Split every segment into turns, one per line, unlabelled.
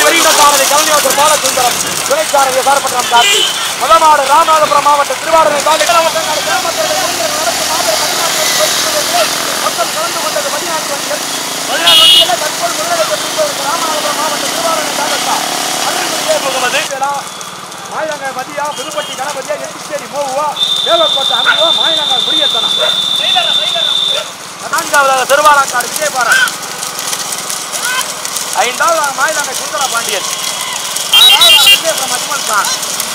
வெளியிட சாரதி கலைஞர் பாலசுந்தரம் துணைச்சாரதி சாரப்பட்டினம் கார்த்தி முதமாடு ராமநாதபுரம் மாவட்டம் திருவாரூரை தாண்டி கிராமத்தில் கிராமத்தில் நடக்கும் மாபெரும் பதினாறு மொத்தம் கலந்து கொண்டது பதினான்கு வண்டிகள் பதினாறு வண்டிகளை தற்போது முதலிடத்தில் ராமநாதபுரம் மாவட்டம் திருவாரூரை தாண்டா அதற்கு முகமது மாயிலங்காய் மதியா புதுப்பட்டி கணபதியா எட்டுச்சேரி மோகுவா தேவக்கோட்டை அனுபவா மாயிலங்காய் முடியத்தனம் நான்காவதாக திருவாலாக்காடு விஜயபாரன் ஐந்தாவது மாயிலங்காய் சுந்தர பாண்டியன் ஆறாவது விஜயபுரம் அஜ்மல் கான்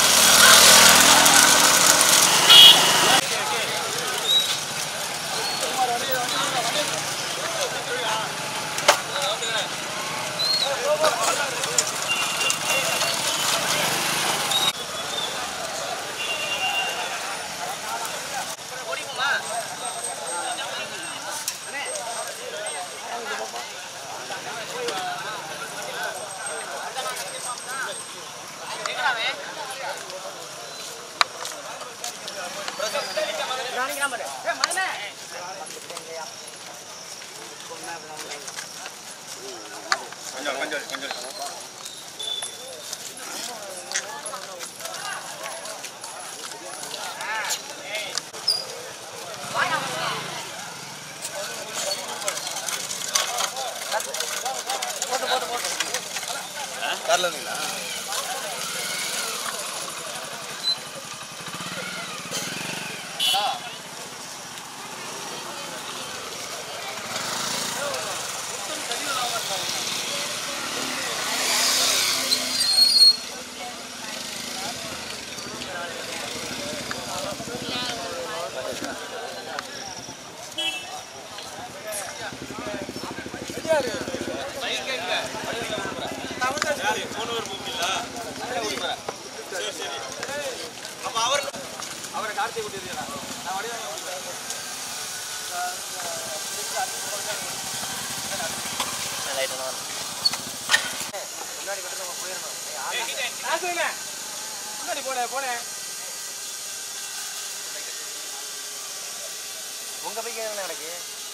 உங்க பைக்கு என்ன நடக்கு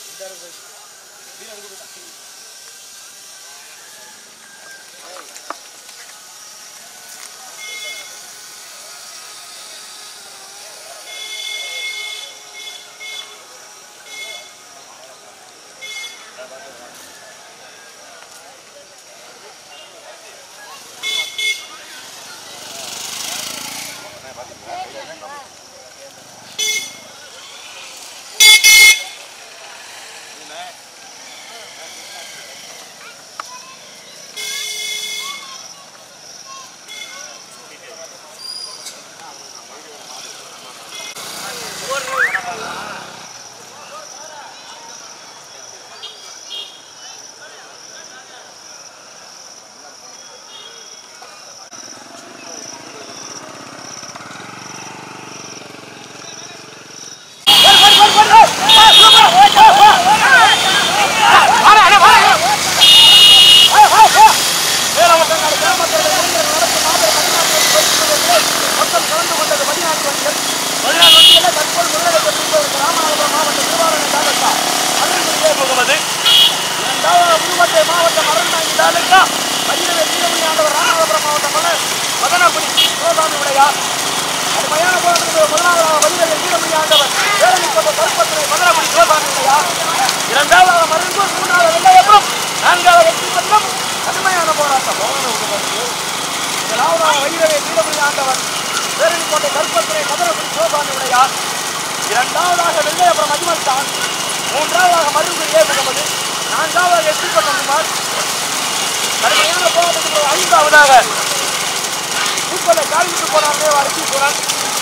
மொத்தம் கலந்து கொண்டது பதினான்கு வண்டிகள் பதினாறு வண்டிகளை தற்போது முதலிடத்தில் ராமநாதபுரம் மாவட்டம் திருவாரூரை தாண்டா அதற்கு முகமது இரண்டாவது புதுக்கோட்டை மாவட்டம் அருள்நாயகி தாலுகா பையனவே வீரமணி ஆண்டவர் ராமநாதபுரம் மாவட்டம் மலர் மதனபுரி சிவகாமி உடையார் அருமையான போராட்டத்தில் முதலாவதாக வலிவரை வீரமணி ஆண்டவர் வேலனிக்கோட்டை கருப்பத்துறை மதனபுரி சிவகாமி உடையார் இரண்டாவதாக மருந்தூர் மூன்றாவது வெள்ளையப்பம் நான்காவது வெற்றி பட்டம் கடுமையான போராட்டம் முதலாவதாக வைரவே வீரமணி ஆண்டவர் வேலனிக்கோட்டை கருப்பத்துறை மதனபுரி சிவகாமி உடையார் இரண்டாவதாக வெள்ளையபுரம் அஜ்மல் தான் மூன்றாவதாக மருந்தூர் ஏ முகமது நான்காவதாக எட்டு பட்டம் குமார் கடுமையான போராட்டத்தில் ஐந்தாவதாக பூக்களை காலிட்டு போனார் தேவ அரிசி போனார்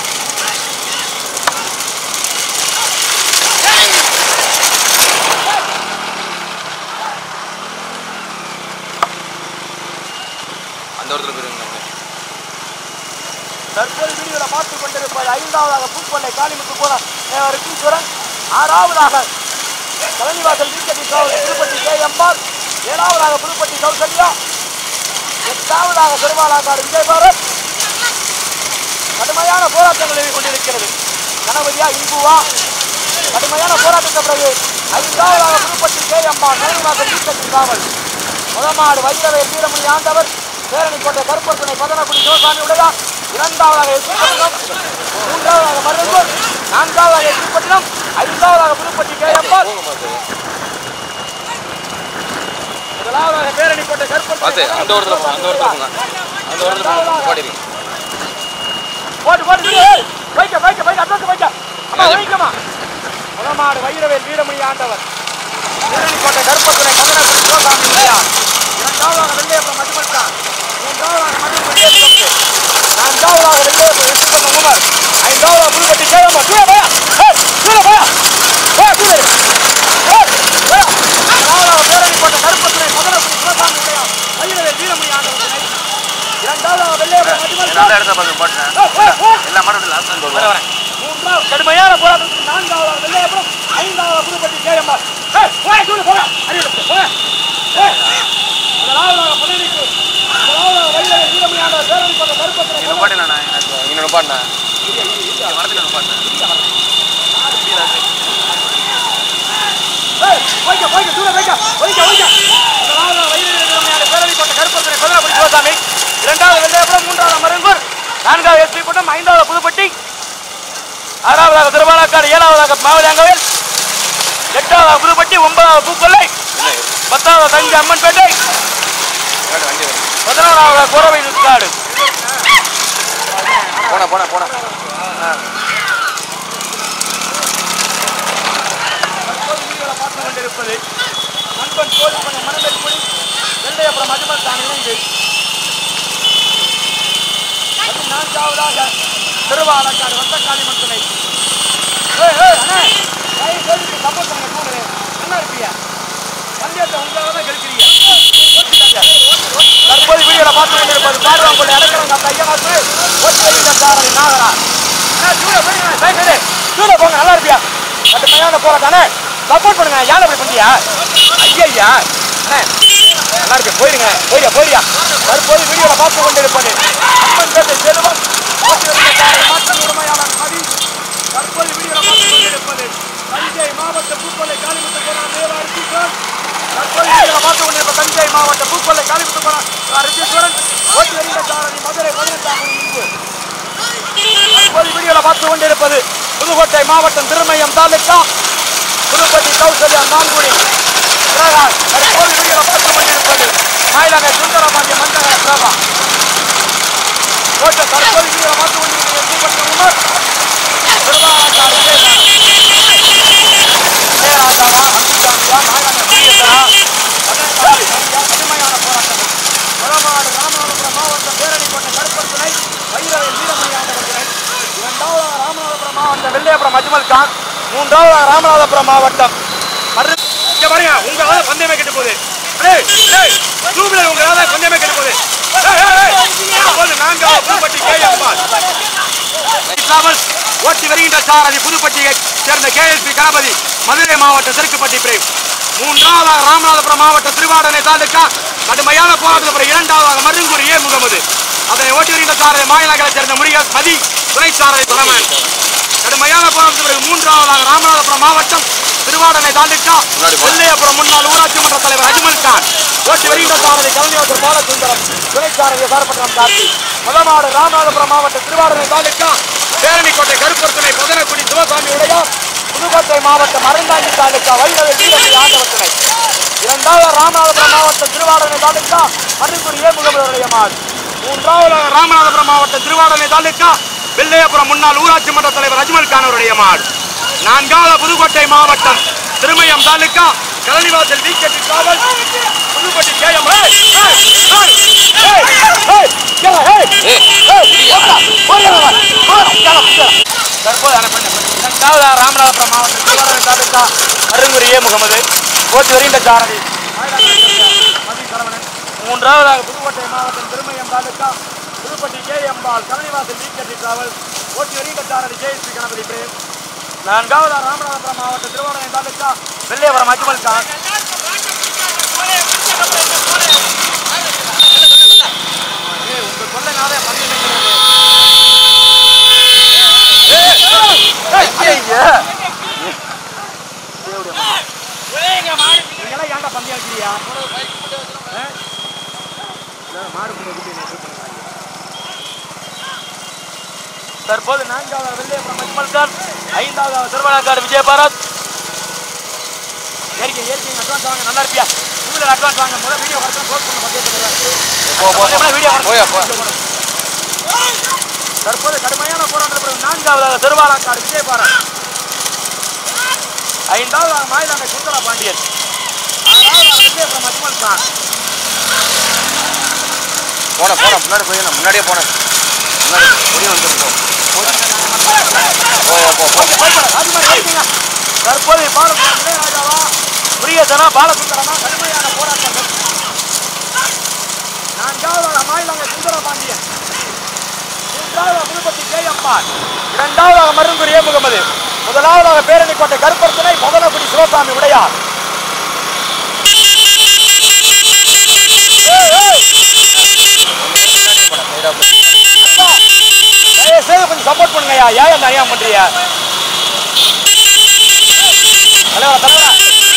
அந்த இடத்துல போயிருங்க
தற்போது வீடியோவில் பார்த்துக் கொண்டிருப்பது ஐந்தாவதாக பூக்கொள்ளை காளிமுத்து போல ரித்தீஸ்வரன் ஆறாவதாக கலனிவாசல் வீக்கட்டி காவல் திருப்பதி கே எம்பார் ஏழாவதாக புதுப்பட்டி கௌசல்யா எட்டாவதாக பெருமாளாக்காடு விஜயபாரத் கடுமையான போராட்டங்களை கொண்டிருக்கிறது கணபதியா இன்புவா கடுமையான போராட்டத்தை பிறகு ஐந்தாவதாக புதுப்பட்டி கே எம்பார் கலனிவாசல் வீக்கட்டி காவல் முதமாடு வைரவே வீரமணி ஆண்டவர் பேரணிக்கோட்டை கருப்பரசனை பதனக்குடி சிவசாமி உடையார் இரண்டாவதாக எஸ்பட்டினம் மூன்றாவதாக மருந்தூர் நான்காவதாக எஸ்பட்டினம் ஐந்தாவதாக புதுப்பட்டி கேஎம்பால் முதலாவதாக பேரணிக்கோட்டை
பார்த்து
கருப்பரசனை
அந்த ஓரத்தில் போங்க அந்த ஓரத்தில் போங்க அந்த ஓரத்தில் போங்க பாடிடுங்க
போட்டு போட்டு ஏய், வைக்க வைக்க வைக்க அட்வான்ஸ் வைக்க அம்மா வைக்கமா முதமாடு வைரவேல் வீரமணி ஆண்டவர் வீரணிக்கோட்டை கருப்பத்துறை கந்தனக்குடி சிவகாமி உடையார் இரண்டாவதாக வெள்ளையப்பன் மதுமல்கான் மூன்றாவதாக மதுமல் ஏற்பட்டு நான்காவதாக வெள்ளையப்பன் எஸ்பன் உமர் ஐந்தாவதாக புதுப்பட்டி கேளம்மா கீழே போயா ஏய், கீழே போயா போயா கீழே இரு. ஏய், போயா. முதலாவதாக பேரணிக்கோட்டை கருப்பத்துறை கந்தனக்குடி சிவகாமி உடையார் வைரவேல் வீரமணி ஆண்டவர் துணை. இரண்டாவதாக வெள்ளையப்பன் மதுமல்கான்
இடத்த பார்த்து போட்டேன்
ஏய், ஏய், ஏய்.
எல்லா மரத்தில் லாஸ்ட் வரேன்
மூன்றாவது கடுமையான போராட்டத்துக்கு நான்காவது வெள்ளையபுரம் ஐந்தாவது புதுப்பட்டி கேஎம்ஆர் போய சொல்லு போக அறிவிப்பு போய முதலாவதாக பதவிக்கு முதலாவதாக வெள்ளை வீரமணியான பேரணி கொண்ட கருப்பத்திரை
இங்கே பாட்டினா எனக்கு இங்கே பாட்டினா மரத்தில் பாட்டினேன்
வைக்க வைக்க தூர வைக்க வைக்க வைக்க முதலாவதாக வெள்ளை வீரமணியான பேரணி கொண்ட கருப்பத்திரை பதிலாபுரி சிவசாமி இரண்டாவது வெள்ளையபுரம் மூன்றாவது மருங்கூர் நான்காவது எஸ்பி கூட்டம் ஐந்தாவது புதுப்பட்டி ஆறாவதாக திருவாலக்காடு ஏழாவதாக மாவலியாங்கவேல் எட்டாவதாக புதுப்பட்டி ஒன்பதாவது பூக்கொல்லை பத்தாவது தஞ்சை அம்மன்பேட்டை
வண்டி வரும்
பதினோராவது கோரவை காடு
போன போன போன
பார்த்து கொண்டிருப்பது நண்பன் கோழிப்பண்ண மணமேல்குடி வெள்ளையப்புறம் மதுமல் தான் இணைந்து பதினான்காவதாக திருவாலக்காடு வந்தக்காளி மட்டுமே ஏய் ஏய் அண்ணே தயவு செய்து சப்போர்ட் பண்ணுங்க போனது என்ன இருப்பியா பந்தயத்தை உங்களால தான் கெடுக்கிறீங்க தற்போது வீடியோல பார்த்து கொண்டிருப்பது பார்வாங்குடி அடைக்கிறவங்க அந்த ஐயனாசு ஒற்றை சாரணி நாகரா அண்ணா ஜூல போயிருங்க சைடு ஜூல போங்க நல்லா இருப்பியா கடுமையான போராட்டானே சப்போர்ட் பண்ணுங்க யானை இப்படி பண்ணியா ஐயா அண்ணே நல்லா இருக்கு போயிருங்க போயியா போயியா தற்போது வீடியோல பார்த்து கொண்டிருப்பது அம்மன் பேட்டை செல்வம் மாற்றம் உரிமையாளர் மதி தற்போது வீடியோல பார்த்து கொண்டிருப்பது தஞ்சை மாவட்ட பூக்கொலை காளிமுத்து போனார் தேவாரி கிஷோர் தற்போது வீடியோல பார்த்து கொண்டிருப்ப தஞ்சை மாவட்ட பூக்கொலை காளிமுத்து போனார் ரித்தீஸ்வரன் ஓட்டு வருகிற சாரணி மதுரை பதினெட்டாம் முன்பு தற்போது வீடியோல பார்த்து கொண்டிருப்பது புதுக்கோட்டை மாவட்டம் திருமயம் தாலுக்கா புதுப்பட்டி கௌசல்யா நான்குடி பிரகாஷ் தற்போது வீடியோல பார்த்து கொண்டிருப்பது மயிலங்கை சுந்தரபாண்டிய மந்தகர பிரபா ஓட்ட தற்போது வீடியோல பார்த்து கொண்டிருப்பது புதுப்பட்டி உமர் திருவாரூர் ஜெயராஜாவா அம்பிகாமியா நாகன சீயத்தரா கடுமையான போராட்டங்கள் வடமாடு ராமநாதபுரம் மாவட்டம் பேரணிக்கோட்டை கருப்பத்துணை வைரவை வீரமணி ஆண்டவர்களை இரண்டாவதாக ராமநாதபுரம் மாவட்டம் வெள்ளையபுரம் அஜ்மல் கான் மூன்றாவதாக ராமநாதபுரம் மாவட்டம் மறு- இங்க பாருங்க உங்களால பந்தயமே கெட்டு போகுது டேய், டேய், டூபில உங்களால பந்தயமே கெட்டு போகுது ஏய், ஏய், ஏய். அப்போது நான்காவது புதுப்பட்டி கேஎம் பால் இல்லாமல் ஓட்டி வருகின்ற சாரதி புதுப்பட்டியை சேர்ந்த கேஎஸ்பி கணபதி மதுரை மாவட்ட தெற்குப்பட்டி பிரேம் மூன்றாவதாக ராமநாதபுரம் மாவட்ட திருவாடனை தாலுக்கா கடுமையான போராட்டத்தில் பிறகு இரண்டாவதாக மருங்கூர் ஏ முகமது அதனை ஓட்டி வருகின்ற சாரதி மாயநகரை சேர்ந்த முருகேஷ் மதி துணை சாரதி தலைமன் கடுமையான போராட்டத்தில் பிறகு மூன்றாவதாக ராமநாதபுரம் மாவட்டம் திருவாடனை தாலுக்கா வெள்ளையபுரம் முன்னாள் ஊராட்சி மன்ற தலைவர் அஜ்மல் கான் ஓட்டி வருகின்ற சாரதி கலைஞர் பாலசுந்தரம் துணை சாரதி சாரப்பட்டினம் கார்த்தி முதமாடு ராமநாதபுரம் மாவட்ட திருவாரூர் தாலுக்கா பேரணிக்கோட்டை கருப்பொருத்தனை புதனக்குடி சிவசாமி உடையார் புதுக்கோட்டை மாவட்டம் அறந்தாங்கி தாலுக்கா வைரவ வீரமணி ஆண்டவத்தினை இரண்டாவது ராமநாதபுரம் மாவட்டம் திருவாரூர் தாலுக்கா அருங்குடி ஏ முகமதுடைய மாடு மூன்றாவது ராமநாதபுரம் மாவட்டம் திருவாரூர் தாலுக்கா வெள்ளையபுரம் முன்னாள் ஊராட்சி மன்ற தலைவர் அஜ்மல் கான் அவருடைய மாடு நான்காவது புதுக்கோட்டை மாவட்டம் திருமயம் தாலுக்கா கலனிவாசல் வி கே காவல் புதுப்பட்டி கேஎம் தற்போது இரண்டாவது ராமநாதபுரம் மாவட்டம் திருவாரூர் தாலுக்கா அருங்குரி ஏ முகமது ஓட்டி வருகின்ற சாரதி மூன்றாவதாக புதுக்கோட்டை மாவட்டம் திருமயம் தாலுக்கா புதுப்பட்டி கே எம்பால் கலனிவாசல் வி கே டிராவல் ஓட்டி வருகின்ற சாரதி ஜெயஸ்ரீ கணபதி பிரேம் நான்காவது ராமநாதபுரம் மாவட்டம் திருவாரூர் தாலுக்கா வெள்ளையபுரம் அஜ்மல் கான் ஏய், உங்க கொள்ளைனாலே பந்தயம் வைக்கிறது. ஏய், ஏய், ஏய், ஏய். தேவடைய மகன். நீங்கெல்லாம் ஏன்டா பந்தயம் வைக்கிறியா? ஆ? தற்போது நான்காவது வெள்ளையபுரம் மஜ்மல் கான் ஐந்தாவது திருவண்ணாக்காடு விஜயபாரத் ஏறிக்க ஏறிக்க அட்வான்ஸ் வாங்க நல்லா இருப்பியா இவ்வளோ அட்வான்ஸ் வாங்க முதல்ல வீடியோ வரட்டும் க்ளோஸ் பண்ண
போ போ
பக்கத்துல வீடியோ
போயா போ
தற்போது கடுமையான போராட்டத்தில் நான்காவதாக திருவாலாக்காடு விஜயபாரத் ஐந்தாவதாக மாயிலாங்க சுந்தர பாண்டியன் ஆறாவதாக விஜயபுரம் மஜ்மல் கான்
போன போன முன்னாடி போய் முன்னாடியே போனேன் முன்னாடி கொடி வந்துருக்கோம் போ போ போ
தற்போது பாலசுந்தரம் இளையராஜாவா முருகேசனா பாலசுந்தரமா கடுமையான போராட்டங்கள் நான்காவதாக மாயிலாங்க சுந்தர பாண்டியன் மூன்றாவதாக புதுப்பட்டி கே அம்மாள் இரண்டாவதாக மருங்குரி ஏ முகமது முதலாவதாக பேரணிக்கோட்டை கருப்பர்த்தனை மதனகுடி சிவசாமி உடையார் ஏய், ஏய்,
சைடா போ
தயவு செய்து கொஞ்சம் சப்போர்ட் பண்ணுங்கய்யா ஏன் இந்த அநியாயம் பண்றீங்க தலைவரா தலைவரா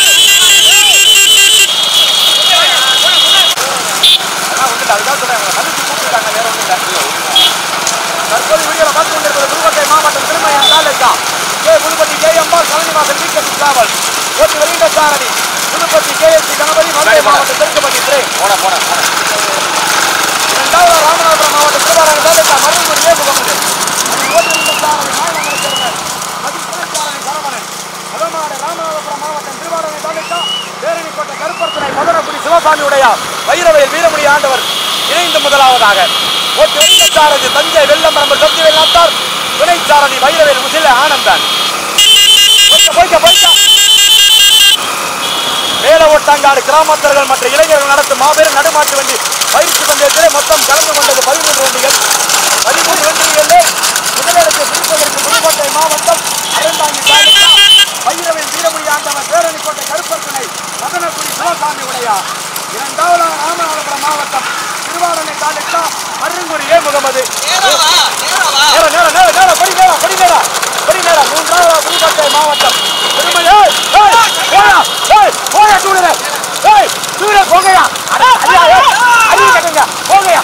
அதான் ஒண்ணும் இல்ல, அதுக்காக சொல்றேன். உங்களை மதிச்சு கூப்பிட்டுருக்காங்க, வேற ஒண்ணும் இல்ல. தற்போது வீடியோல பார்த்து கொண்டிருப்பது புதுக்கோட்டை மாவட்டம் திருமயம் தாலுகா கே புதுப்பட்டி கே எம்பால் கலனிவாசல் வீக்கெட் டிராவல் ஓட்டு வெளியிட சாரதி புதுப்பட்டி கே எஸ் கணபதி மதுரை மாவட்டம் தெற்குப்பட்டி திரை
போன போன போன
இரண்டாவது ராமநாதபுரம் மாவட்டம் திருவாரூர் தாலுகா மருங்குடி ஏ முகமது ஓட்டு வெளியிட சாரதி மாயமங்கலை சேர்ந்த மதிப்புரைச்சாரதி சரவணன் அதமாடு ராமநாதபுரம் மாவட்டம் திருவாரூர் தாலுகா பேரணிக்கோட்டை கருப்பர்த்தனை மதுரக்குடி சிவசாமி உடையார் வைரவயல் வீரமணி ஆண்டவர் இணைந்து முதலாவதாக ஓட்டு வெளியிட சாரதி தஞ்சை வெள்ளம்பரம்பு சக்தி வெள்ளாத்தார் துணை சாரதி வைரவேல் முசில ஆனந்தன் போய்க்க, போய்க்க, போய்க்க. மேல ஓட்டாங்காடு கிராமத்தர்கள் மற்ற இளைஞர்கள் நடத்தும் மாபெரும் நடுமாட்டு வண்டி பயிற்சி பந்தயத்திலே மொத்தம் கலந்து கொண்டது பதிமூன்று வண்டிகள் பதிமூன்று வண்டிகளிலே முதலிடத்தை பிடிப்பதற்கு புதுக்கோட்டை மாவட்டம் அறந்தாங்கி தாலுகா பைரவன் வீரமணி ஆண்டவர் பேரணிக்கோட்டை கருப்பர்த்தனை மதனக்குடி சிவசாமி உடையார் இரண்டாவதாக ராமநாதபுரம் மாவட்டம் திருவாரணை தாலுகா மருங்குடி ஏ முகமது நேர நேர நேர நேர படி நேர படி நேர படி நேர மூன்றாவது புதுக்கோட்டை மாவட்டம் திருமலை ஏய், ஏய், போயா ஏய் போயா டூலர் ஏய் டூலர் போங்கயா அட ஐயா ஏய் அறிவு கட்டுங்க போங்கயா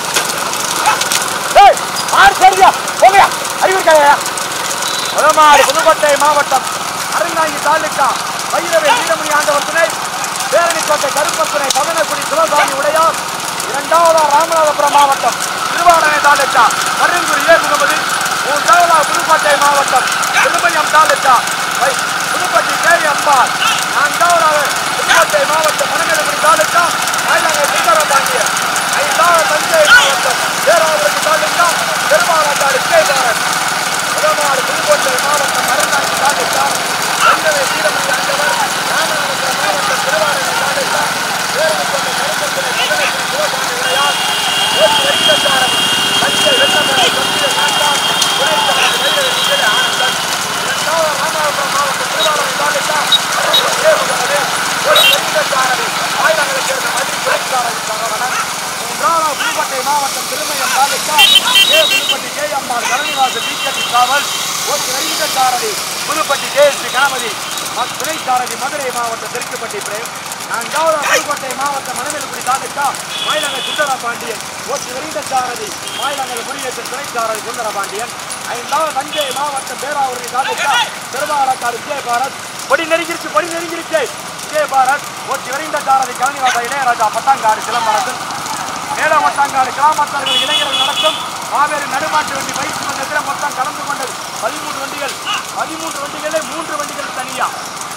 ஏய் மாறு சரியா போங்கயா அறிவு இருக்காயா முதமாறு புதுக்கோட்டை மாவட்டம் அருங்காங்கி தாலுகா வைரவை வீரமணி ஆண்டவர் துணை பேரணிக்கோட்டை கருப்பத்துணை பதனக்குடி சிவசாமி உடையார் இரண்டாவதா ராமநாதபுரம் மாவட்டம் திருவாரணை தாலுகா மருங்குடி ஏ முகமது மூன்றாவதா புதுக்கோட்டை மாவட்டம் திருமயம் தாலுகா வை- புதுப்பட்டி கேரி அம்பாள் நான்காவதாக புதுக்கோட்டை மாவட்டம் மணமேலகுடி தாலுகா மயிலாங்கை சுந்தரபாண்டியர் ஐந்தாவது தஞ்சை மாவட்டம் பேராவூரணி தாலுகா பெருமாளாக்காடு விஜயபாரன் முதலாவது புதுக்கோட்டை மாவட்டம் அறந்தாங்கி தாலுகா வைரவை வீரமணி ஆண்டவர் ராமநாதபுரம் மாவட்டம் திருவாரணை தாலுகா பேரணிக்கோட்டை கருப்பத்துறை மதனக்குடி சிவசாமி உடையார் ஓட்டு வெற்றிடத்தாரன் தஞ்சை வெள்ளமலை சத்திய நாட்டார் துணைச்சாரதி வைரவை விஜய ஆனந்தன் இரண்டாவது ராமநாதபுரம் மாவட்டம் திருவாரணை தாலுகா அரசு ஏவுகணவே ஓட்டு வெற்றிடத்தாரதி ஆயிரங்களை சேர்ந்த மதுரை துணைச்சாரதி சரவணன் மூன்றாவது புதுக்கோட்டை மாவட்டம் திருமயம் தாலுகா ஏ புதுப்பட்டி கே அம்மாள் கலனிவாசல் வீக்கட்டி காவல் ஓட்டு வெற்றிடத்தாரதி புதுப்பட்டி கேஎஸ்பி கணபதி ம- துணை சாரதி மதுரை மாவட்டம் தெற்குப்பட்டி பிரேம் நான்காவது புதுக்கோட்டை மாவட்டம் மணமேல்குடி தாலுகா மாயிலங்கை சுந்தர பாண்டியன் ஓட்டு வெளியிட சாரதி மாயிலங்கை முருகேசன் துணை சாரதி சுந்தர பாண்டியன் ஐந்தாவது தஞ்சை மாவட்டம் பேராவூரணி தாலுகா திருவாலக்காடு விஜயபாரத் கொடி நெருங்கிருச்சு கொடி நெருங்கிருச்சு விஜயபாரத் ஓட்டு வெளியிட சாரதி கலனிவாச இளையராஜா பட்டாங்காடு சிலம்பரசன் மேலவட்டாங்காடு கிராமத்தர்கள் இளைஞர்கள் நடத்தும் மாபெரும் நடுமாட்டு வண்டி பயிற்சி மன்றத்தில் மொத்தம் கலந்து கொண்டது பதிமூன்று வண்டிகள் பதிமூன்று வண்டிகளே மூன்று வண்டிகள் தனியா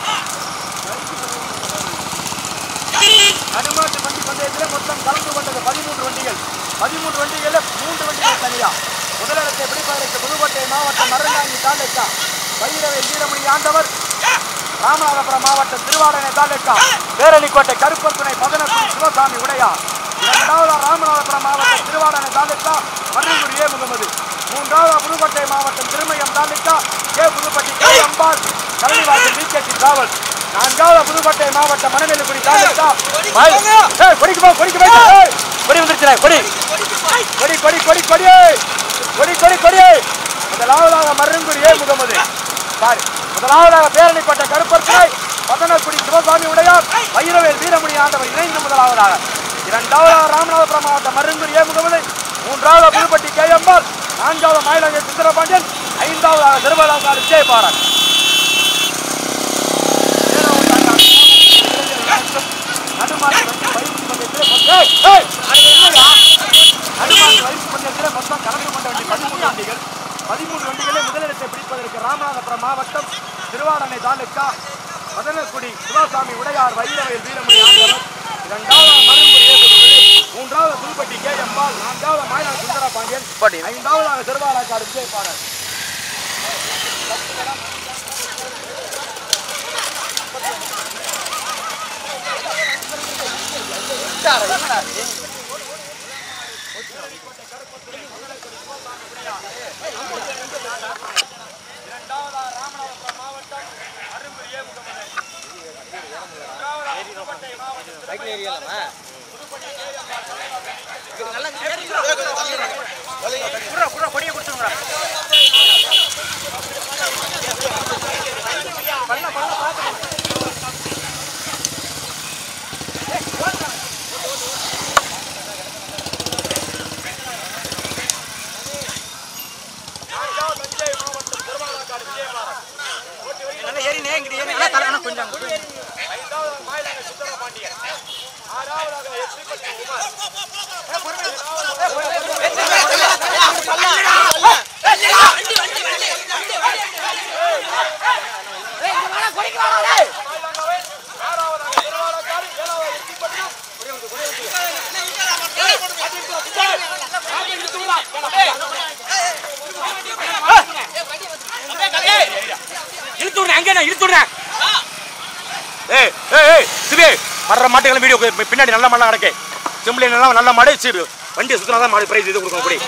நடுமாட்டு வண்டி பந்தயத்தில் மொத்தம் கலந்து கொண்டது பதிமூன்று வண்டிகள் பதிமூன்று வண்டிகளில் மூன்று வண்டிகள் தனியா முதலிடத்தை பிடிப்பதற்கு புதுக்கோட்டை மாவட்டம் அறந்தாங்கி தாலுக்கா வைரவை வீரமணி ஆண்டவர் ராமநாதபுரம் மாவட்டம் திருவாரணை தாலுக்கா பேரணிக்கோட்டை கருப்பத்துணை பதனக்குடி சிவசாமி உடையார் இரண்டாவது ராமநாதபுரம் மாவட்டம் திருவாரணை தாலுக்கா மருங்குடி ஏ முகமது மூன்றாவது புதுக்கோட்டை மாவட்டம் திருமயம் தாலுக்கா கே புதுப்பட்டி கே அம்பாள் கரணிவாசல் விகேடி டிராவல் நான்காவது புதுக்கோட்டை மாவட்டம் மணமேலுக்குடி தாலுக்கா மயில்- ஏய், கொடிக்கு போ கொடிக்கு போய் ஏய், கொடி வந்துருச்சுடா கொடி கொடி கொடி கொடி கொடி கொடி கொடி கொடி முதலாவதாக மருங்குடி ஏ முகமது பாரு முதலாவதாக பேரணிக்கோட்டை கருப்பர்களை பதனக்குடி சிவசாமி உடையார் வைரவேல் வீரமணி ஆண்டவர் இணைந்து முதலாவதாக இரண்டாவது ராமநாதபுரம் மாவட்டம் மருங்கூர் ஏ முகமது மூன்றாவது புதுப்பட்டி கே எம்பால் நான்காவது மயிலங்கை சுந்தரபாண்டியன் ஐந்தாவது திருவள்ளாக்காடு விஜயபாரன் நடுமாறு பயிற்சி பந்தயத்தில் ஏய், ஏய், அது என்னடா? நடுமாறு பயிற்சி பந்தயத்தில் மொத்தம் கலந்து கொண்ட வண்டி பதிமூணு வண்டிகள் பதிமூணு வண்டிகளே முதலிடத்தை பிடிப்பதற்கு ராமநாதபுரம் மாவட்டம் திருவாடனை தாலுக்கா மதனக்குடி சிவசாமி உடையார் வைரவயல் வீரமணி ஆண்டவர் இரண்டாவது மருங்குடி ஏழுகுடி மூன்றாவது புதுப்பட்டி கே எம்பால் நான்காவது மாயனா சுந்தர பாண்டியன்
பாட்டி.
ஐந்தாவதாக திருவாலாக்காடு விஜயபாலன் ஐந்தாவது மாயலங்க சுந்தர பாண்டியன் ஆறாவதாக எஸ்பி பட்டி உமர் ஆறாவதாக திருவாலக்காடு ஏழாவது எஸ்பி பட்டி
இழுத்து விடுறேன் அங்கே இழுத்து விடுறேன் ஏய் ஏய் ஏய் சிவே மற்ற மாட்டுகளை வீடியோ பின்னாடி நல்ல மாடலாம் கிடக்கு செம்பிளி நல்லா நல்ல மாடு சரி வண்டியை சுத்தினா தான் மாடு பிரைஸ் இது கொடுக்கணும் கூடி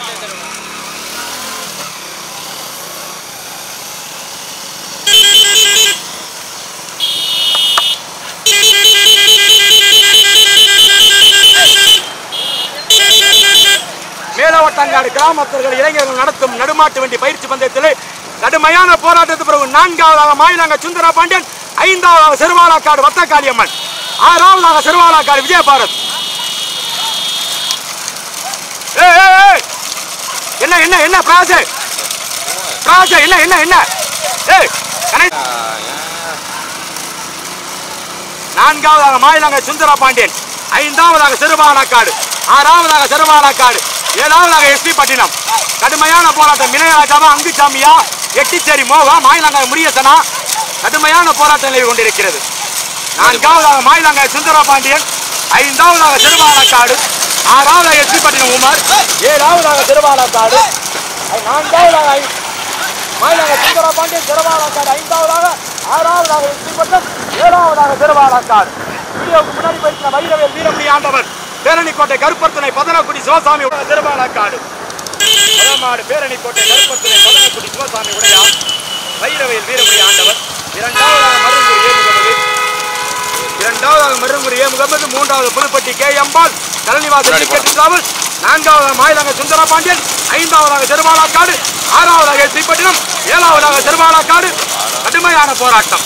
மேலவட்டங்காடு கிராமத்தர்கள் இளைஞர்கள் நடத்தும் நடுமாட்டு வண்டி பயிற்சி பந்தயத்தில் கடுமையான போராட்டத்துக்கு பிறகு நான்காவதாக மாயிலாங்க சுந்தர பாண்டியன் ஐந்தாவதாக சிறுவாலாக்காடு வத்தக்காளியம்மன் ஆறாவதாக சிறுவாலாக்காடு விஜயபாரத் ஏய், ஏய், ஏய். என்ன என்ன என்ன பிராச பிராச என்ன என்ன என்ன ஏய் கணேஷ். நான்காவதாக மாயிலாங்க சுந்தர பாண்டியன் ஐந்தாவதாக சிறுபாலக்காடு ஆறாவதாக சிறுபாலக்காடு ஏழாவதாக எஸ்பி பட்டினம் கடுமையான போராட்டம் இளையராஜாவா அங்குசாமியா எட்டிச்சேரி மோகா மாயிலாங்க முரியசனா கடுமையான போராட்டம் நிலவி கொண்டிருக்கிறது நான்காவதாக மாயிலாங்க சுந்தர பாண்டியன் ஐந்தாவதாக சிறுபாலக்காடு ஆறாவதாக எஸ்பி பட்டினம் உமர் ஏழாவதாக சிறுபாலக்காடு நான்காவதாக ஐ- மாநிலங்க சுந்தர பாண்டியன் திருவாலாக்காடு ஐந்தாவதாக ஆறாவதாக வெற்றிப்பட்டம் ஏழாவதாக திருவாலாக்காடு வீடியோவுக்கு முன்னாடி பேசின வைரவேல் வீரமணி ஆண்டவர் பேரணிக்கோட்டை கருப்பர்த்தனை பதனக்குடி சிவசாமி உடைய திருவாலாக்காடு முதமாடு பேரணிக்கோட்டை கருப்பர்த்தனை பதனக்குடி சிவசாமி உடையார் வைரவேல் வீரமணி ஆண்டவர் இரண்டாவதாக மருங்கூர் ஏ முகமது இரண்டாவதாக மருங்குடி ஏ முகமது மூன்றாவது புதுப்பட்டி கே எம்பால் கலனிவாசல் டிக்கெட் டிராவல் நான்காவதாக மாயிலங்க சுந்தர பாண்டியன் ஐந்தாவதாக திருவாலாக்காடு ஆறாவதாக ஸ்ரீபட்டினம் ஏழாவதாக திருவாலாக்காடு கடுமையான போராட்டம்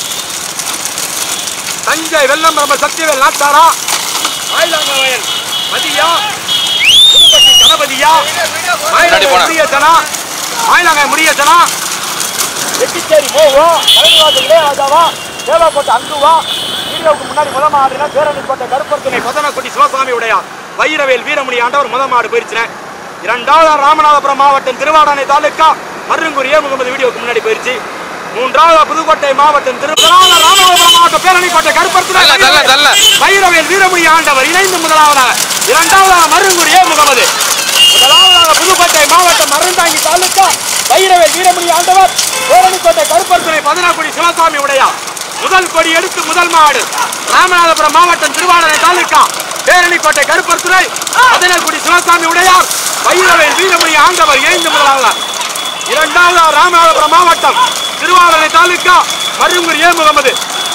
தஞ்சை வெள்ளம் பிரம்ம சக்திவேல் நாட்டாரா மாயிலங்க வயல் மதியா புதுப்பட்டி கணபதியா மாயிலங்க முடியசனா மாயிலங்க முடியசனா எட்டிச்சேரி மோகோ கலைஞராஜன் இளையராஜாவா தேவாக்கோட்டை அங்குவா வீடியோவுக்கு முன்னாடி முத மாடுனா பேரணிக்கோட்டை கருப்பர்த்துணை பதனக்குடி சிவசாமி உடையார் வைரவேல் வீரமணி ஆண்டவர் முத மாடு போயிருச்சுனேன் இரண்டாவது ராமநாதபுரம் மாவட்டம் திருவாடானை தாலுக்கா மருங்கூர் ஏ முகமது வீடியோவுக்கு முன்னாடி போயிருச்சு மூன்றாவது புதுக்கோட்டை மாவட்டம் திருப்பதி ராமநாதபுரம் மாவட்டம் பேரணிக்கோட்டை கருப்பர்த்துணை வைரவேல் வீரமணி ஆண்டவர் இணைந்து முதலாவதாக இரண்டாவதாக மருங்கூர் ஏ முகமது முதலாவதாக புதுக்கோட்டை மாவட்டம் மருந்தாங்கி தாலுக்கா வைரவேல் வீரமணி ஆண்டவர் பேரணிக்கோட்டை கருப்பர்துறை பதினாக்குடி சிவசாமி உடையா முதல் கொடி எடுத்து முதல் மாடு ராமநாதபுரம் மாவட்டம் திருவாடனை தாலுக்கா பேரணிக்கோட்டை கருப்பர்துறை பதினக்குடி சிவசாமி உடையார் வைரவேல் வீரமணி ஆண்டவர் இணைந்து முதலாவதார் இரண்டாவது ராமநாதபுரம் மாவட்டம் திருவாடனை தாலுக்கா மருங்குர் ஏ முகமது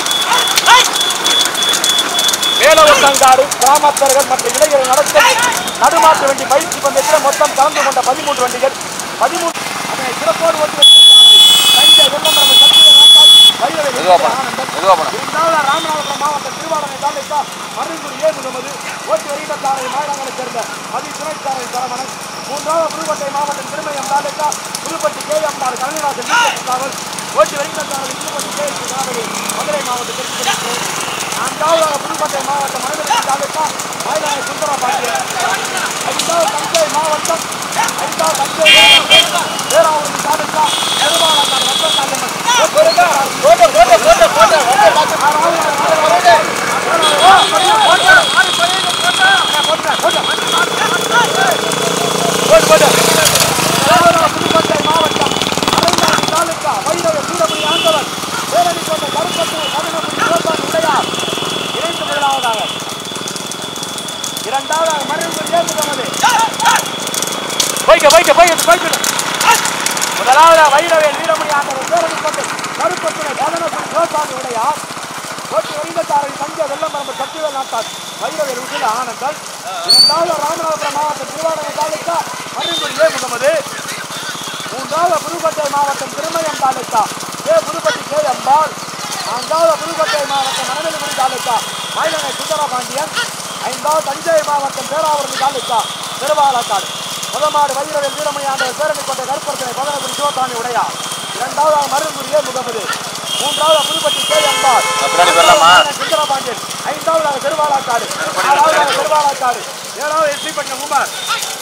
மேலவட்டங்காடு கிராமத்தர்கள் மற்றும் இளைஞர்கள் நடத்தும் நடுமாட்டு வண்டி பயிற்சி பந்தயத்தில் மொத்தம் கலந்து கொண்ட பதிமூன்று வண்டிகள் பதிமூன்று அதனை சிறப்போடு ஓட்டி வருகின்ற தஞ்சை வெள்ளமரம் சக்திவேல் நாட்டார்
வைரவை
மெதுவா போலாம்.
ஆனந்தன்
மெதுவா போலாம்.
இரண்டாவது ராமநாதபுரம் மாவட்டம் திருவாடனை தாலுக்கா மருங்குடி ஏ முகமது ஓட்டி வருகின்றாரை மாநிலங்களைச் சேர்ந்த அதி துணைச்சாரை சரவணன் மூன்றாவது புதுக்கோட்டை மாவட்டம் திருமயம் தாலுக்கா புதுப்பட்டி கே எம்ஆர் கலைஞராஜன் காவல் ஓட்டி வருகின்றாரை புதுப்பட்டி கே எஸ் கணபதி மதுரை மாவட்டத்திற்கு நான்காவதாக புதுக்கோட்டை மாவட்டம் மனிதர்கள் தாலுக்கா மயிலானை சுந்தர பாண்டியன் ஐந்தாவது தஞ்சை மாவட்டம் ஐந்தாவது தஞ்சை மாவட்டம் பேராவூரணி தாலுக்கா பெருமாளாக்கார் ரத்தக்காரியம்மன் photo photo photo photo Pudukkottai மாவட்டம் அரைந்தாங்கி தாலுக்கா வைரவ சூரபுரி ஆண்டவர் பேரணி கொண்ட கருப்பத்து பதினொன்று சிவபான் உடையார் இணைந்து முதலாவதாக இரண்டாவதாக மருங்குடி ஏற்றுக்கொண்டது போய்க்க போய்க்க போய்க்க போய்க்க முதலாவது வைரவேல் வீரமணி ஆண்டவர் பேரணி கொண்டு கருப்பத்துணை பதினொன்று சிவபான் உடையார் ஓட்டி வருகின்றாரை தஞ்ச வெள்ளம்பரம்பு சக்திவேல் நாட்டார் வைரவேல் உசில ஆனந்தன் இரண்டாவது ராமநாதபுரம் மாவட்டம் திருவாரூர் தாலுக்கா மருங்குடி ஏ முகமது மூன்றாவது புதுக்கோட்டை மாவட்டம் திருமயம் தாலுக்கா ஏ புதுப்பட்டி கே அம்பாள் நான்காவது புதுக்கோட்டை மாவட்டம் மணவெளிகுடி தாலுக்கா மயிலனை சுந்தரபாண்டியன் ஐந்தாவது தஞ்சை மாவட்டம் பேராவூரணி தாலுக்கா திருவாலக்காடு முதமாடு வைரவேல் வீரமணி ஆண்டவர் பேரணிக்கோட்டை கருப்பரசனை பதினெட்டு சிவகாமி உடையார் இரண்டாவது மருங்குடி ஏ முகமது மூன்றாவது புதுப்பட்டி கே அம்பாள்
பின்னாடி போயிடலாமா?
சுந்தரபாண்டியன் ஐந்தாவதாக திருவாலாக்காடு ஆறாவதாக திருவாலாக்காடு ஏழாவது எஸ்பி பட்டினம் குமார்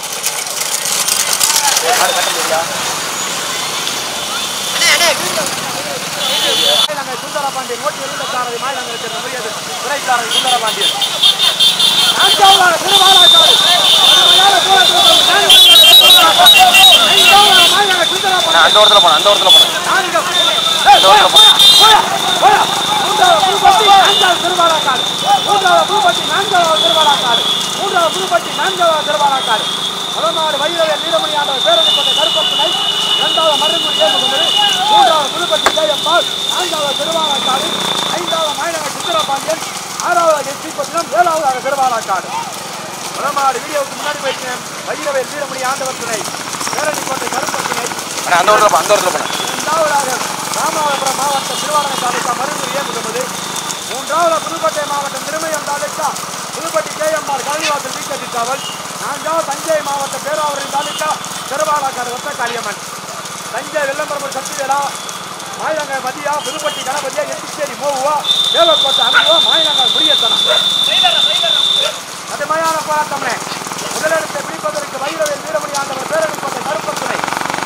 மாயிலங்கை சுந்தரபாண்டியன் ஓட்டி எழுந்த சாரதி மாயிலங்கை சேர்ந்த மரியாதை துறைசாரதி சுந்தரபாண்டியன் நான்காவதாக திருவாலாக்காடு கடுமையான போராட்டத்தில் ஐந்தாவதாக மாயிலங்கை சுந்தரபாண்டியன்
நான் அந்த ஓரத்தில் போனேன் அந்த ஓரத்தில் போனேன்
நான்கு ஏய், போயா, போயா, போயா, போயா. மூன்றாவது புதுப்பட்டி நான்காவது திருவாலாக்காடு மூன்றாவது புதுப்பட்டி நான்காவது திருவாலாக்காடு மூன்றாவது புதுப்பட்டி நான்காவது திருவாலாக்காடு முதலாவது வைரவேல் வீரமணி ஆண்டவர் பேரணி கொண்ட கருப்பத்தினை இரண்டாவது மருங்குடி ஏமுகமது மூன்றாவது புதுப்பட்டி ஜெயம்மாள் நான்காவது திருவாலாக்காடு ஐந்தாவது மயிலக சித்திரபாண்டியன் ஆறாவது எஸ்பி பட்டினம் ஏழாவதாக திருவாலாக்காடு முதலாவது வீடியோவுக்கு முன்னாடி போயிருக்கேன் வைரவேல் வீரமணி ஆண்டவர் துணை பேரணி கொண்ட கருப்பத்தினை
அண்ணா அந்த ஓரத்தில் போ அந்த ஓரத்தில் போனேன்
இரண்டாவதாக ராமநாதபுரம் மாவட்டம் திருவாரணை தாலுக்கா மருங்குடியே முகமது மூன்றாவது புதுக்கோட்டை மாவட்டம் திருமயம் தாலுக்கா புதுப்பட்டி கேஎம்ஆர் கலைவாசல் வீக்கத்தி காவல் நான்காவது தஞ்சை மாவட்டம் பேராவூரின் தாலுக்கா திருவாலாக்காடு ஒத்த காளியம்மன் தஞ்சை வெள்ளம்பரம்பு சக்திவேலா மாயிலங்காய் மதியா புதுப்பட்டி கணபதியா எட்டிச்சேரி மோவுவா தேவக்கோட்டை அனுபவா மாயிலங்காய் முரியத்தனம் கடுமையான போராட்டம்னே முதலிடத்தை பிடிப்பதற்கு வைரவேல் வீரமணி ஆண்டவர் பேரணி கொண்ட கருப்பத்துணை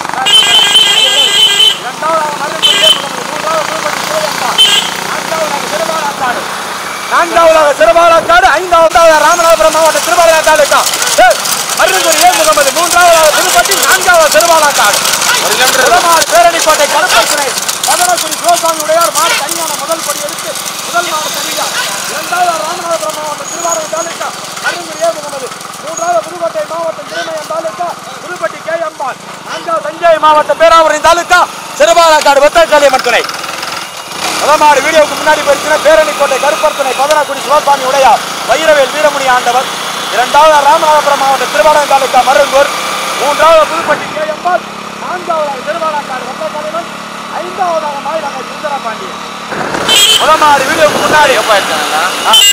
இரண்டாவதாக மருந்துடைய மூன்றாவது புதுப்பட்டி சிவகங்கா நான்காவதாக திருவாலாக்காடு நான்காவதாக திருவாலாக்காடு ஐந்தாவதாக ராமநாதபுரம் மாவட்டம் திருவாலயா தாலுக்கா மருந்துடைய ஏ முகமது மூன்றாவதாக புதுப்பட்டி நான்காவது திருவாலாக்காடு
ஒரு கிலோமீட்டர்
முதலாவது பேரணிக்கோட்டை கருப்பத்துறை பதனக்குடி சிவசாமி உடையார் மாடு தனியான முதல் படி எடுத்து முதல் மாடு தனியா இரண்டாவது ராமநாதபுரம் மாவட்டம் திருவாரூர் தாலுக்கா அருங்குடி ஏ முகமது மூன்றாவது புதுக்கோட்டை மாவட்டம் திருமயம் தாலுக்கா புதுப்பட்டி கே அம்பாள் நான்காவது தஞ்சை மாவட்டம் பேராவூரணி தாலுக்கா சிறுபாலக்காடு வெத்தக்காளியம்மன் துணை முதமாடு வீடியோவுக்கு முன்னாடி போயிருக்கிற பேரணிக்கோட்டை கருப்பர்த்தனை பதனக்குடி சிவசாமி உடையார் வைரவேல் வீரமணி ஆண்டவர் இரண்டாவது ராமநாதபுரம் மாவட்டம் திருவாரூர் தாலுக்கா மருங்கூர் மூன்றாவது புதுப்பட்டி கே அம்பாள் நான்காவதாக திருவாலாக்காடு வெத்தக்காளியம்மன் ஐந்தாவதாக மாயிலாங்க சுந்தரபாண்டியன் முதமாடு வீடியோவுக்கு முன்னாடி
எப்போ எடுத்தாங்களா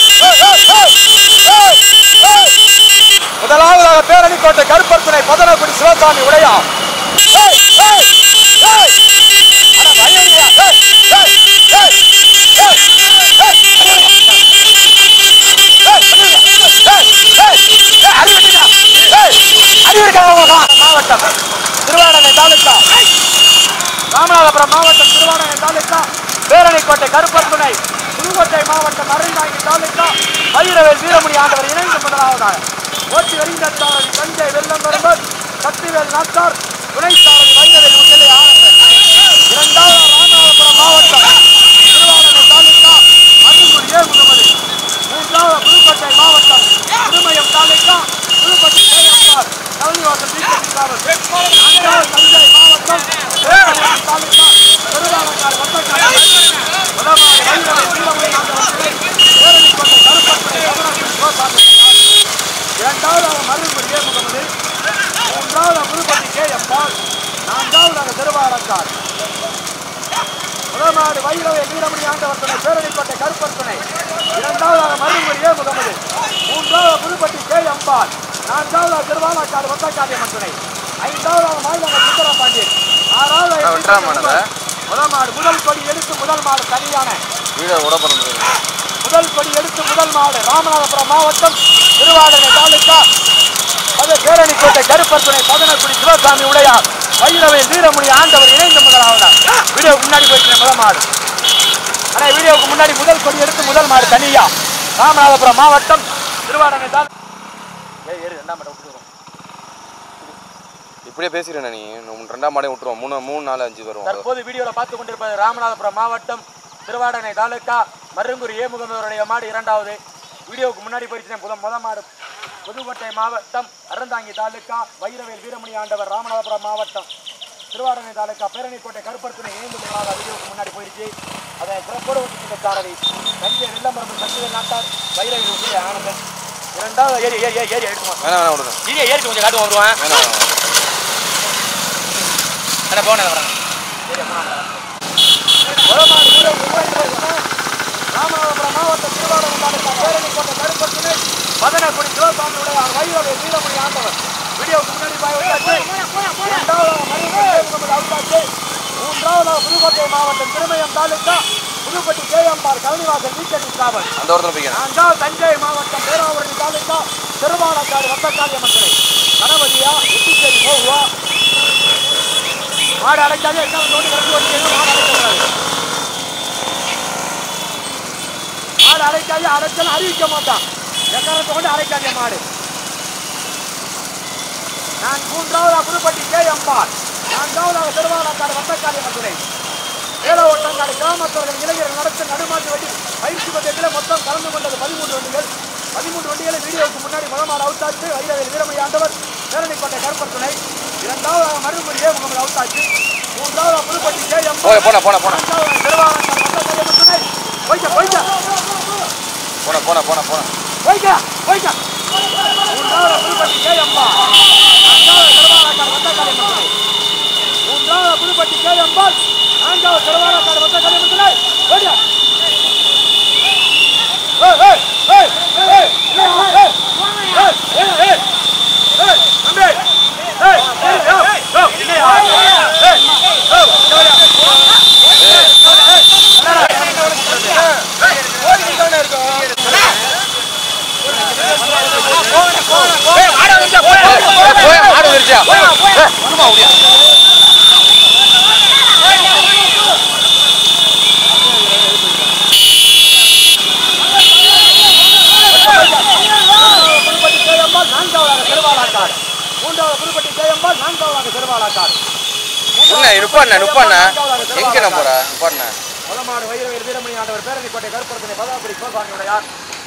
முதலாவதாக பேரணிக்கோட்டை கருப்பர்த்தனை பதனக்குடி சிவசாமி உடையா மாவட்டம் திருவாடனை தாலுக்கா ராமநாதபுரம் மாவட்டம் திருவாடனை தாலுக்கா பேரணிக்கோட்டை கருப்பத்துணை புதுக்கோட்டை மாவட்டம் அரைந்தாங்கி தாலுக்கா வைரவேல் வீரமணி ஆண்டவர் இணைந்து முதலாவதாக ஓட்டி வருகின்றாரதி தஞ்சை வெள்ளம்பெரும்பர் சக்திவேல் நாட்டார் துணை சாரதி வைரவேல் முன்னிலை ஆனந்தன் இரண்டாவது ராமநாதபுரம் மாவட்டம் திருவாடனை தாலுக்கா அருங்குடி ஏ முகமது மூன்றாவது புதுக்கோட்டை மாவட்டம் திருமயம் தாலுக்கா புதுப்பட்டி கேஎம்ஆர் கல்விவாசல் வீக்கத்தி காவல் நான்காவது தஞ்சை மாவட்டம் வேப்பனூர் தாலுகா பெருவாளக்காடு வட்டக்காடு முதலாவது வைரவேல் வீரமணி ஆண்டவர் பேரணிக்கோட்டை கருப்பட்டை கமலாசன் சிவசாமி இரண்டாவதாக மருங்குடி ஏ முகமது மூன்றாவது புதுப்பட்டி கே எம்பால் நான்காவதாக திருவாரக்காடு முதமாடு வைரவை வீரமணி ஆண்டவர் துணை பேரணிப்பட்ட கருப்பர் துணை இரண்டாவதாக மருங்குடி ஏ முகமது மூன்றாவது புதுப்பட்டி கே அம்பாள் நான்காவதாக திருவாலாக்காடு வத்தக்காரியம்மன் துணை ஐந்தாவதாக மாநிலங்கள் சுந்தர பாண்டியன் ஆறாவது
விட்டுறாமானத?
முதல் மாடு முதல் கொடி எடுத்து முதல் மாடு தனியான
வீடியோ கூட பண்ணுறது
முதல் கொடி எடுத்து முதல் மாடு ராமநாதபுரம் மாவட்டம் திருவாடனை தாலுக்கா அது பேரணிக்கோட்டை கருப்பத்துணை பதனக்குடி சிவசாமி உடையார் வைரவை வீரமுனி ஆண்டவர் இணைந்த முதலாவதா வீடியோ முன்னாடி போயிட்டு முதல் மாடு ஆனா வீடியோவுக்கு முன்னாடி முதல் கொடி எடுத்து முதல் மாடு தனியா ராமநாதபுரம் மாவட்டம் திருவாடனை தாலுக்கா ஏய் ஏறு ரெண்டாம் மாட்டை விட்டுருவோம்
இப்படியே பேசிடுறேன் நீ நம்ம ரெண்டாம் மாடே விட்டுருவோம் மூணு மூணு நாலு அஞ்சு வரும்
தற்போது வீடியோவில் பார்த்து கொண்டிருப்பது ராமநாதபுரம் மாவட்டம் திருவாடனை தாலுக்கா மருங்குரி ஏமுகமருடைய மாடு இரண்டாவது வீடியோவுக்கு முன்னாடி போயிடுச்சு முதல் முத மாடு புதுக்கோட்டை மாவட்டம் அறந்தாங்கி தாலுக்கா வைரவேல் வீரமணி ஆண்டவர் ராமநாதபுரம் மாவட்டம் திருவாடனை தாலுக்கா பேரணிக்கோட்டை கருப்பர்த்துணை இணைந்து கொள்ளாத வீடியோவுக்கு முன்னாடி போயிடுச்சு அதை சிறப்போடு ஒட்டிக்கிட்ட சாரதி தஞ்சை வெள்ளம்பரம் சஞ்சித நாட்டார் வைரவேல் உதய ஆனந்தன் இரண்டாவது ஏரி ஏரி ஏரி ஏரி எடுத்துமா
வேணாம் வேணாம் விடுங்க
ஏரியா ஏறிட்டு கொஞ்சம் காட்டு வந்துருவேன்
வேணாம் வேணாம்
அட போனேன் வரேன் உரமாடு ஊரை உருவாக்கி ராமநாதபுரம் மாவட்டம் திருவாரூர் தாலுகா பேரணிக்கோட்டை கருப்பத்தினை மதனக்குடி சிவசாமியுடைய வைரவை வீரமணி ஆண்டவர் வீடியோவுக்கு முன்னாடி பாய் வந்தாச்சு இரண்டாவது மருத்துவ முகமது அவுத்தாச்சு மூன்றாவது புதுக்கோட்டை மாவட்டம் திருமயம் தாலுகா புதுப்பட்டி கேஎம்பார் கழனிவாசல் வீக்கெண்ட் டிராவல்
அந்த ஒருத்தர் போய்க்கிறேன்
நான்காவது தஞ்சை மாவட்டம் பேராவூரணி தாலுகா திருவாலக்காடு வத்தக்காளியம்மன் துறை கணபதியா எட்டிச்சேரி போகுவா மாடு அடைக்காதே என்ன நோண்டி கிடந்து வந்தீங்க மாடு அடைக்கக்கூடாது மாடு அடைக்காதே அடைச்சாலும் அறிவிக்க மாட்டான் எக்காரத்தை கொண்டு அடைக்காதே மாடு நான் மூன்றாவதா புதுப்பட்டி கே எம்பார் நான்காவதாக திருவாலக்காடு வத்தக்காளி மதுரை வேலை ஓட்டங்காடு கிராமத்தவர்கள் இளைஞர்கள் நடத்தும் நடுமாட்டு வண்டி பயிற்சி பந்தயத்தில் மொத்தம் கலந்து கொண்டது பதிமூன்று வண்டிகள் பதிமூன்று வண்டிகளை வீடியோவுக்கு முன்னாடி முதமாடு அவுத்தாச்சு வைரவேல் வீரமணி ஆண்டவர் பேரணிக்கோட்டை கருப்பர் துணை இரண்டாவதாக மருதுமொழி ஏ முகமது அவுத்தாச்சு மூன்றாவதாக புதுப்பட்டி கே எம்
போய் போன போன போன
நான்காவதாக திருவாலங்காடு வத்தக்காளியம்மன் துணை போய்க்க போய்க்க
போன போன போன போன
போய்க்க போய்க்க மூன்றாவது புதுப்பட்டி கே அம்பா நான்காவது திருவாலக்காடு வத்தக்காளியம்மன் துணை மூன்றாவது புதுப்பட்டி கே அம்பாள் நான்காவது திருவாலக்காடு வத்தக்காளியம்மன் துணை போய்க்க ஏய் ஏய் ஏய் ஏய் ஏய் ஏய் ஏய் ஏய் ஏய் தம்பி ஏய் ஏய் யோ யோ இல்லையா ஏய் யோ
போய் ஆடு வந்துருச்சா ஒண்ணுமா முடியா
புதுப்பட்டி ஜெயம்பால் நான்காவதாக திருவாலாக்காடு மூன்றாவது புதுப்பட்டி ஜெயம்பால் நான்காவதாக திருவாலாக்காடு
என்ன நுப்பாண்ண நுப்பாண்ண எங்க நான் போற நுப்பாண்ண
வளமாடு வைரவேல் வீரமணி ஆண்டவர் பேரணிக்கோட்டை கருப்பரசனை பதாபுரி சிவசாமியுடையார்